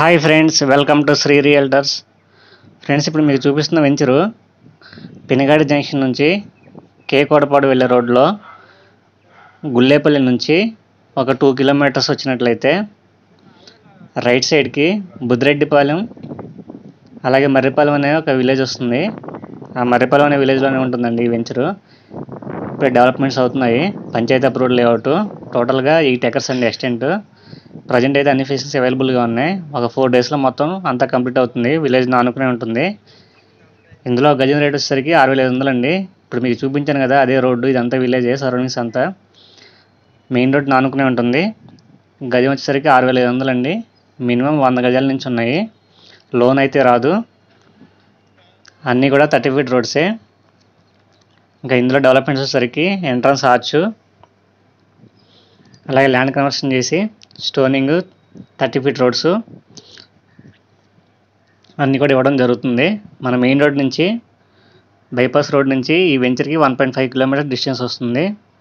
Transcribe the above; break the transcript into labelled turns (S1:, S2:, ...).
S1: hi friends welcome to Sri realtors friends ఇప్పుడు మీకు చూపిస్తున్న వెంచరు పినగాడి జంక్షన్ నుంచి కేకోడపాడు వెళ్ళే రోడ్లో గుల్లేపల్లి నుంచి ఒక టూ కిలోమీటర్స్ వచ్చినట్లయితే రైట్ సైడ్కి బుద్ధిరెడ్డిపాలెం అలాగే మర్రిపాలెం అనే ఒక విలేజ్ వస్తుంది ఆ మర్రిపాలెం అనే విలేజ్లోనే ఉంటుందండి ఈ వెంచరు ఇప్పుడు డెవలప్మెంట్స్ అవుతున్నాయి పంచాయతీ అప్రూవ్డ్ లేఅవుట్ టోటల్గా ఎయిట్ ఎకర్స్ అండి ఎక్స్టెంట్ ప్రజెంట్ అయితే అన్ని ఫెసిలిటీస్ అవైలబుల్గా ఉన్నాయి ఒక ఫోర్ డేస్లో మొత్తం అంతా కంప్లీట్ అవుతుంది విలేజ్ ఆనుకునే ఉంటుంది ఇందులో గజం రేట్ వచ్చేసరికి ఆరు వేల ఐదు వందలు అండి ఇప్పుడు మీకు చూపించాను కదా అదే రోడ్డు ఇదంతా విలేజే సరౌండింగ్స్ అంతా మెయిన్ రోడ్ ఆనుకునే ఉంటుంది గజం వచ్చేసరికి ఆరు వేల ఐదు వందలు అండి మినిమం వంద గజాల నుంచి ఉన్నాయి లోన్ అయితే రాదు అన్నీ కూడా థర్టీ ఫీట్ రోడ్సే ఇంకా ఇందులో డెవలప్మెంట్స్ వచ్చేసరికి ఎంట్రన్స్ ఆర్చ్ అలాగే ల్యాండ్ కన్వర్షన్ చేసి స్టోనింగ్ థర్టీ ఫీట్ రోడ్స్ అన్నీ కూడా ఇవ్వడం జరుగుతుంది మన మెయిన్ రోడ్ నుంచి బైపాస్ రోడ్ నుంచి ఈ వెంచర్కి one point five kilometer distance వస్తుంది